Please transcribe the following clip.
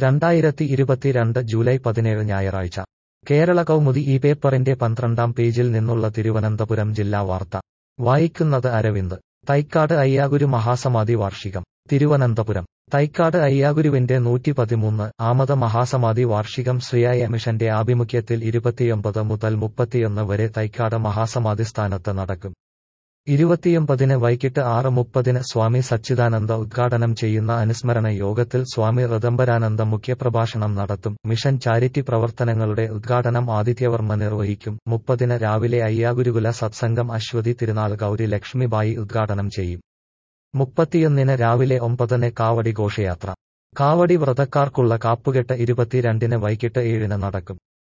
രണ്ടായിരത്തി ഇരുപത്തിരണ്ട് ജൂലൈ പതിനേഴ് ഞായറാഴ്ച കേരള കൗമുദി ഈ പേപ്പറിന്റെ പന്ത്രണ്ടാം പേജിൽ നിന്നുള്ള തിരുവനന്തപുരം ജില്ലാ വാർത്ത വായിക്കുന്നത് അരവിന്ദ് തൈക്കാട് അയ്യാഗുരു മഹാസമാധി വാർഷികം തിരുവനന്തപുരം തൈക്കാട് അയ്യാഗുരുവിന്റെ നൂറ്റി പതിമൂന്ന് ആമത മഹാസമാധി വാർഷികം ശ്രീയായ മിഷന്റെ ആഭിമുഖ്യത്തിൽ ഇരുപത്തിയൊമ്പത് മുതൽ മുപ്പത്തിയൊന്ന് വരെ തൈക്കാട് മഹാസമാധി സ്ഥാനത്ത് നടക്കും ഇരുപത്തിയൊമ്പതിന് വൈകിട്ട് ആറ് മുപ്പതിന് സ്വാമി സച്ചിദാനന്ദ ഉദ്ഘാടനം ചെയ്യുന്ന അനുസ്മരണ യോഗത്തിൽ സ്വാമി ഋദംബരാനന്ദ മുഖ്യപ്രഭാഷണം നടത്തും മിഷൻ ചാരിറ്റി പ്രവർത്തനങ്ങളുടെ ഉദ്ഘാടനം ആദിത്യവർമ്മ നിർവഹിക്കും മുപ്പതിന് രാവിലെ അയ്യാഗുരുകുല സത്സംഗം അശ്വതി തിരുനാൾ ഗൗരി ലക്ഷ്മിബായി ഉദ്ഘാടനം ചെയ്യും മുപ്പത്തിയൊന്നിന് രാവിലെ ഒമ്പതിന് കാവടി ഘോഷയാത്ര കാവടി വ്രതക്കാർക്കുള്ള കാപ്പുകെട്ട് ഇരുപത്തിരണ്ടിന് വൈകിട്ട് ഏഴിന് നടക്കും